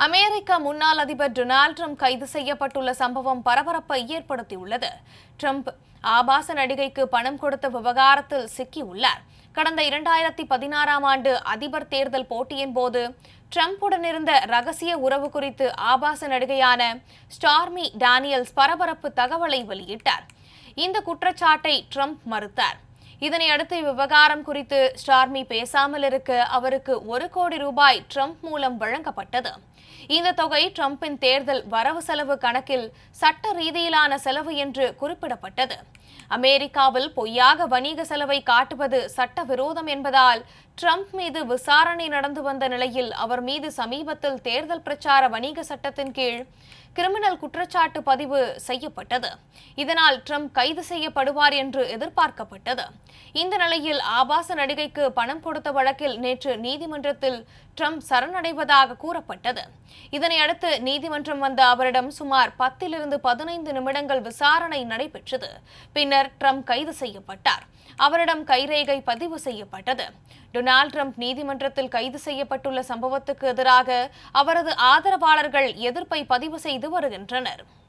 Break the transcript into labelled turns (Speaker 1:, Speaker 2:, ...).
Speaker 1: அமெரிக்க முன்னாள் அதிபர் Donald Trump கைது செய்யப்பட்டுள்ள சம்பவம் பரபரப்பை ஏற்படுத்தியுள்ளது ட்ரம்ப் ஆபாச நடிகைக்கு பணம் கொடுத்த விவகாரத்தில் சிக்கியுள்ளார் கடந்த இரண்டாயிரத்தி பதினாறாம் ஆண்டு அதிபர் தேர்தல் போட்டியின் போது ட்ரம்புடன் இருந்த ரகசிய உறவு குறித்து ஆபாச நடிகையான ஸ்டார்மி டேனியல்ஸ் பரபரப்பு தகவலை வெளியிட்டார் இந்த குற்றச்சாட்டை ட்ரம்ப் மறுத்தார் இதனை அடுத்து இவ்விவகாரம் குறித்து ஸ்டார்மி பேசாமல் இருக்க அவருக்கு ஒரு கோடி ரூபாய் ட்ரம்ப் மூலம் வழங்கப்பட்டது இந்த தொகை ட்ரம்பின் தேர்தல் வரவு செலவு கணக்கில் சட்ட ரீதியிலான செலவு என்று குறிப்பிடப்பட்டது அமெரிக்காவில் பொய்யாக வணிக செலவை காட்டுவது சட்டவிரோதம் என்பதால் ட்ரம்ப் மீது விசாரணை நடந்து வந்த நிலையில் அவர் மீது சமீபத்தில் தேர்தல் பிரச்சார வணிக சட்டத்தின் கீழ் கிரிமினல் குற்றச்சாட்டு பதிவு செய்யப்பட்டது இதனால் ட்ரம்ப் கைது செய்யப்படுவார் என்று எதிர்பார்க்கப்பட்டது இந்த நிலையில் ஆபாச நடிகைக்கு பணம் கொடுத்த வழக்கில் நேற்று நீதிமன்றத்தில் ட்ரம்ப் சரணடைவதாக கூறப்பட்டது இதனை அடுத்து நீதிமன்றம் வந்த அவரிடம் சுமார் பத்திலிருந்து பதினைந்து நிமிடங்கள் விசாரணை நடைபெற்றது பின்னர் ட்ரம்ப் கைது செய்யப்பட்டார் அவரிடம் கைரேகை பதிவு செய்யப்பட்டது டொனால்ட் ட்ரம்ப் நீதிமன்றத்தில் கைது செய்யப்பட்டுள்ள சம்பவத்துக்கு எதிராக அவரது ஆதரவாளர்கள் எதிர்ப்பை பதிவு செய்து வருகின்றனர்